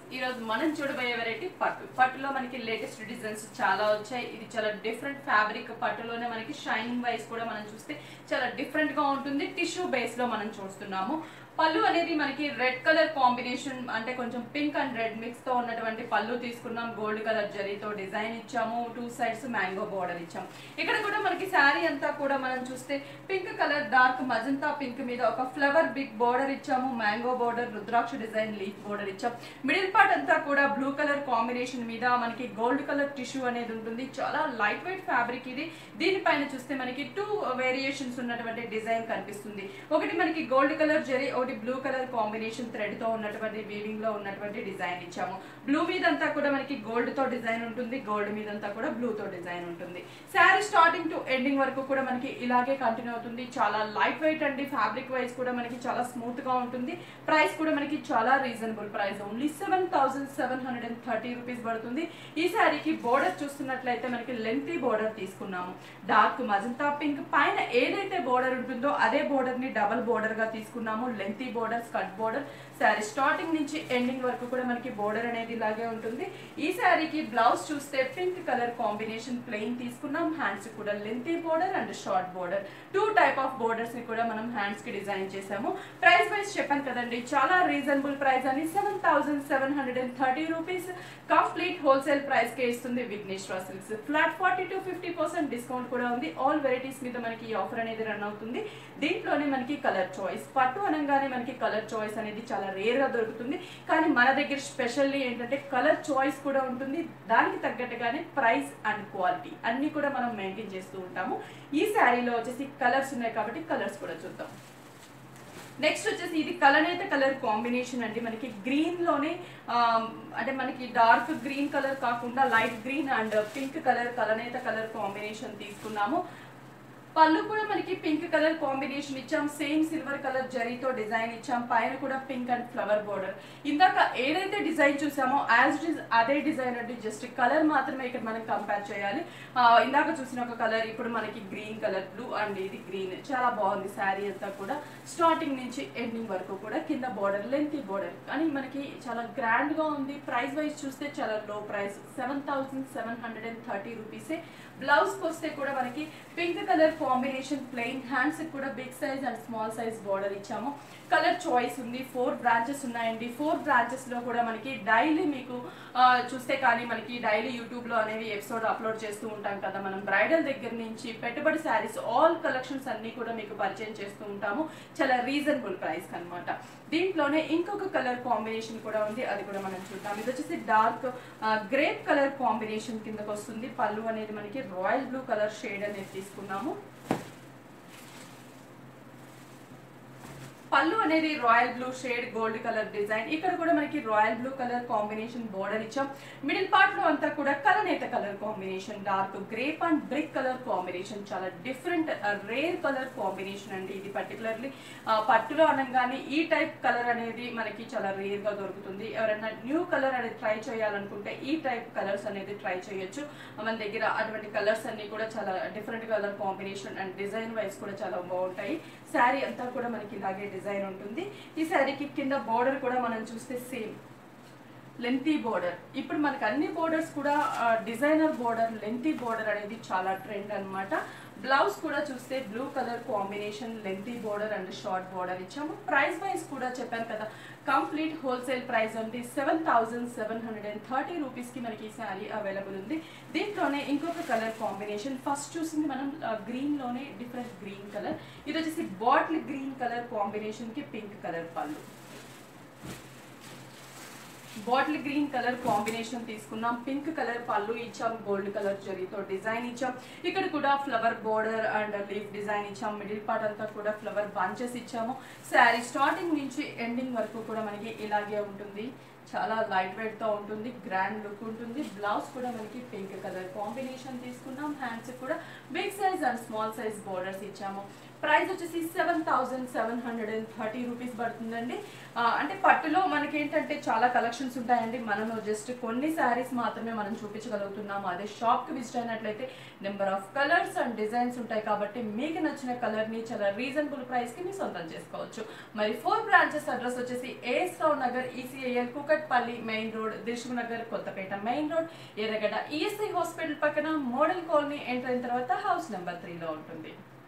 ఈ రోజు మనం చూడబోయే వెరైటీ పట్టు పట్టులో మనకి లేటెస్ట్ డిజైన్స్ చాలా వచ్చాయి ఇది చాలా డిఫరెంట్ ఫ్యాబ్రిక్ పట్టులోనే మనకి షైనింగ్ వైస్ కూడా మనం చూస్తే చాలా డిఫరెంట్ గా ఉంటుంది టిష్యూ బేస్ లో మనం చూస్తున్నాము పళ్ళు అనేది మనకి రెడ్ కలర్ కాంబినేషన్ అంటే కొంచెం పింక్ అండ్ రెడ్ మిక్స్ తో ఉన్నటువంటి పళ్ళు తీసుకున్నాం గోల్డ్ కలర్ జరీతో డిజైన్ ఇచ్చాము టూ సైడ్స్ మ్యాంగో బోర్డర్ ఇచ్చాము ఇక్కడ కూడా మనకి శారీ అంతా కూడా మనం చూస్తే pink colour dark magenta pink మీద ఒక ఫ్లవర్ బిగ్ బోర్డర్ ఇచ్చాము మ్యాంగో బోర్డర్ రుద్రాక్ష డిజైన్ లీఫ్ బోర్డర్ ఇచ్చాం మిడిల్ పార్ట్ అంతా కూడా బ్లూ కలర్ కాంబినేషన్ మీద మనకి గోల్డ్ కలర్ టిష్యూ అనేది ఉంటుంది చాలా లైట్ వెయిట్ ఫ్యాబ్రిక్ ఇది దీనిపైన చూస్తే మనకి టూ వేరియేషన్స్ ఉన్నటువంటి డిజైన్ కనిపిస్తుంది ఒకటి మనకి గోల్డ్ కలర్ జరీ ఒకటి బ్లూ కలర్ కాంబినేషన్ థ్రెడ్ తో ఉన్నటువంటి వీవింగ్ లో ఉన్నటువంటి డిజైన్ ఇచ్చాము బ్లూ మీద అంతా కూడా మనకి గోల్డ్ తో డిజైన్ ఉంటుంది గోల్డ్ మీద అంతా కూడా బ్లూ తో డిజైన్ ఉంటుంది శారీ స్టార్టింగ్ టు ఎండింగ్ వరకు కూడా మనకి ఇలాగే కంటిన్యూ అవుతుంది చాలా లైట్ వెయిట్ అండి ఫ్యాబ్రిక్ వైజ్ కూడా మనకి చాలా స్మూత్ గా ఉంటుంది ప్రైస్ కూడా మనకి చాలా reasonable price only seven thousand seven hundred and thirty rupees పడుతుంది ఈ శారీకి బోర్డర్ చూస్తున్నట్లయితే మనకి లెంతీ బోర్డర్ తీసుకున్నాము డార్క్ మజంతా పింక్ పైన ఏదైతే బోర్డర్ ఉంటుందో అదే బోర్డర్ ని డబల్ బోర్డర్ గా తీసుకున్నాము lengthy border skirt border saree starting నుంచి ఎండింగ్ వరకు కూడా మనకి బోర్డర్ అనేది ఇలాగే ఉంటుంది ఈ శారీకి బ్లౌజ్ చూస్తే పింక్ కలర్ కాంబినేషన్ ప్లెయిన్ తీసుకున్నాం హ్యాండ్స్ కూడా lengthy border and short border two type of borders ని కూడా మనం హ్యాండ్స్ కి డిజైన్ చేసాము ప్రైస్ వైజ్ చెప్పాను కదండి చాలా రీజనబుల్ ప్రైస్ అని seven thousand seven hundred and thirty rupees complete wholesale price కే ఇస్తుంది Vighneshwara silks flat forty to fifty percent discount కూడా ఉంది ఆల్ వెరైటీస్ మీద మనకి ఈ ఆఫర్ అనేది రన్ అవుతుంది దీంట్లోనే మనకి కలర్ చాయిస్ పట్టు అనగానే మనకి కలర్ చాయిస్ అనేది చాలా రేర్ గా దొరుకుతుంది కానీ మన దగ్గర స్పెషల్లీ ఏంటంటే కలర్ చాయిస్ కూడా ఉంటుంది దానికి తగ్గట్టుగానే ప్రైస్ అండ్ క్వాలిటీ అన్ని కూడా మనం మెయింటైన్ చేస్తూ ఉంటాము ఈ శారీలో వచ్చేసి కలర్స్ ఉన్నాయి కాబట్టి కలర్స్ కూడా చూద్దాం నెక్స్ట్ వచ్చేసి ఇది కలనేత కలర్ కాంబినేషన్ అండి మనకి గ్రీన్ లోనే ఆ, అంటే మనకి డార్క్ గ్రీన్ కలర్ కాకుండా light green and pink colour కలనేత కలర్ కాంబినేషన్ తీసుకున్నాము పళ్ళు కూడా మనకి పింక్ కలర్ కాంబినేషన్ ఇచ్చాం సేమ్ సిల్వర్ కలర్ జరీతో డిజైన్ ఇచ్చాం పైన కూడా పింక్ అండ్ ఫ్లవర్ బోర్డర్ ఇందాక ఏదైతే డిజైన్ చూసామో యాజ్ ఇట్ ఇస్ అదే డిజైన్ అండి జస్ట్ కలర్ మాత్రమే ఇక్కడ మనం కంపేర్ చేయాలి ఆ, ఇందాక చూసిన ఒక కలర్ ఇప్పుడు మనకి గ్రీన్ కలర్ బ్లూ అండ్ ఇది గ్రీన్ చాలా బాగుంది శారీ అంతా కూడా స్టార్టింగ్ నుంచి ఎండింగ్ వరకు కూడా కింద బోర్డర్ లెంత్ బోర్డర్ కానీ మనకి చాలా గ్రాండ్ గా ఉంది ప్రైస్ వైజ్ చూస్తే చాలా low price seven thousand seven hundred and thirty రూపీసే బ్లౌజ్ వస్తే కూడా మనకి pink colour combination plain hands కూడా big size and small size border ఇచ్చాము కలర్ చాయిస్ ఉంది ఫోర్ బ్రాంచెస్ ఉన్నాయండి ఫోర్ బ్రాంచెస్ లో కూడా మనకి డైలీ మీకు ఆ, చూస్తే కానీ మనకి డైలీ యూట్యూబ్ లో అనేవి ఎపిసోడ్ అప్లోడ్ చేస్తూ ఉంటాం కదా మనం బ్రైడల్ దగ్గర నుంచి పెట్టుబడి శారీస్ ఆల్ కలెక్షన్స్ అన్ని కూడా మీకు పరిచయం చేస్తూ ఉంటాము చాలా రీజనబుల్ ప్రైస్ అన్నమాట దీంట్లోనే ఇంకొక కలర్ కాంబినేషన్ కూడా ఉంది అది కూడా మనం చూద్దాం ఇది వచ్చేసి డార్క్ గ్రేప్ కలర్ కాంబినేషన్ కిందకు వస్తుంది పళ్ళు అనేది మనకి రాయల్ బ్లూ కలర్ షేడ్ అనేది తీసుకున్నాము పళ్ళు అనేది royal blue shade gold colour design ఇక్కడ కూడా మనకి royal blue colour combination border ఇచ్చాం మిడిల్ పార్ట్ లో అంతా కూడా కలనేత colour combination dark grape and brick colour combination చాలా డిఫరెంట్ రేర్ కలర్ కాంబినేషన్ అండి ఇది పర్టికులర్లీ పట్టులో అనగానే ఈ టైప్ కలర్ అనేది మనకి చాలా రేర్ గా దొరుకుతుంది ఎవరైనా న్యూ కలర్ అనేది ట్రై చేయాలనుకుంటే ఈ టైప్ కలర్స్ అనేది ట్రై చేయొచ్చు మన దగ్గర అటువంటి కలర్స్ అన్ని కూడా చాలా different colour combination and design wise కూడా చాలా బాగుంటాయి శారీ అంతా కూడా మనకి ఇలాగే డిజైన్ ఉంటుంది ఈ శారీకి కింద బార్డర్ కూడా మనం చూస్తే సేమ్ లెంతీ బోర్డర్ ఇప్పుడు మనకి అన్ని బోర్డర్స్ కూడా డిజైనర్ బోర్డర్ లెంతీ బోర్డర్ అనేది చాలా ట్రెండ్ అన్నమాట బ్లౌజ్ కూడా చూస్తే blue colour combination lengthy border and short border ఇచ్చాము ప్రైస్ వైజ్ కూడా చెప్పాను కదా కంప్లీట్ హోల్సేల్ ప్రైస్ ఉంది seven thousand seven hundred and thirty రూపీస్కి మనకి ఈ శారీ అవైలబుల్ ఉంది దీంట్లోనే ఇంకొక కలర్ కాంబినేషన్ ఫస్ట్ చూసింది మనం గ్రీన్లోనే డిఫరెంట్ గ్రీన్ కలర్ ఇది వచ్చేసి బాటిల్ గ్రీన్ కలర్ కాంబినేషన్కి పింక్ కలర్ పళ్ళు బాటిల్ గ్రీన్ కలర్ కాంబినేషన్ తీసుకున్నాం పింక్ కలర్ పళ్ళు ఇచ్చాం గోల్డ్ కలర్ జరీతో డిజైన్ ఇచ్చాం ఇక్కడ కూడా flower border and leaf design ఇచ్చాం మిడిల్ పార్ట్ అంతా కూడా ఫ్లవర్ బంచెస్ ఇచ్చాము శారీ స్టార్టింగ్ నుంచి ఎండింగ్ వరకు కూడా మనకి ఇలాగే ఉంటుంది చాలా లైట్ వెయిట్ తో ఉంటుంది గ్రాండ్ లుక్ ఉంటుంది బ్లౌజ్ కూడా మనకి పింక్ కలర్ కాంబినేషన్ తీసుకున్నాం హ్యాండ్స్ కూడా big size and small size borders ఇచ్చాము ప్రైస్ వచ్చేసి seven thousand seven hundred and thirty rupees పడుతుందండి ఆ, అంటే పట్టులో మనకి ఏంటంటే చాలా కలెక్షన్స్ ఉంటాయండి మనము జస్ట్ కొన్ని శారీస్ మాత్రమే మనం చూపించగలుగుతున్నాము అదే షాప్కి విజిట్ అయినట్లయితే number of colours and designs ఉంటాయి కాబట్టి మీకు నచ్చిన కలర్ని చాలా రీజనబుల్ ప్రైస్కి మీ సొంతం చేసుకోవచ్చు మరి ఫోర్ బ్రాంచెస్ అడ్రస్ వచ్చేసి ఏఎస్ రావు నగర్ ఈసీఐఎల్ కుకట్ Kukatpally main road Dilsukhnagar Kothapet main road Erragadda ESI hospital పక్కన మోడల్ కాలనీ ఎంటర్ అయిన తర్వాత హౌస్ నెంబర్ త్రీలో ఉంటుంది